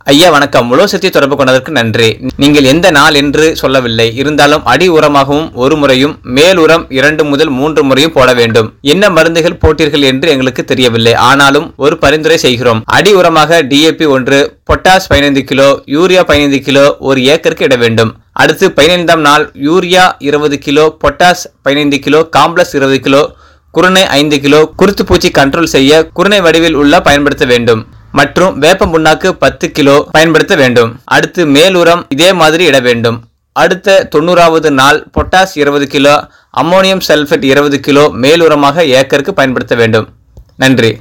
ஐயா வணக்கம் உலோசத்தை தொடர்பு கொண்டதற்கு நன்றி நீங்கள் எந்த நாள் என்று சொல்லவில்லை இருந்தாலும் அடி உரமாகவும் ஒரு முறையும் மேல் உரம் இரண்டு முதல் மூன்று முறையும் போட வேண்டும் என்ன மருந்துகள் போட்டீர்கள் என்று எங்களுக்கு தெரியவில்லை ஆனாலும் ஒரு பரிந்துரை செய்கிறோம் அடி உரமாக டிஏபி ஒன்று பொட்டாஸ் பதினைந்து கிலோ யூரியா பதினைந்து கிலோ ஒரு ஏக்கருக்கு இட வேண்டும் அடுத்து பதினைந்தாம் நாள் யூரியா இருபது கிலோ பொட்டாஸ் பதினைந்து கிலோ காம்ப்ளஸ் இருபது கிலோ குருணை ஐந்து கிலோ குருத்து பூச்சி கண்ட்ரோல் செய்ய குருணை வடிவில் உள்ள பயன்படுத்த வேண்டும் மற்றும் வேப்ப புண்ணாக்கு பத்து கிலோ பயன்படுத்த வேண்டும் அடுத்து மேலுரம் இதே மாதிரி இட வேண்டும் அடுத்த தொண்ணூறாவது நாள் பொட்டாஸ் இருபது கிலோ அம்மோனியம் சல்ஃபேட் இருபது கிலோ மேலுரமாக ஏக்கருக்கு பயன்படுத்த வேண்டும் நன்றி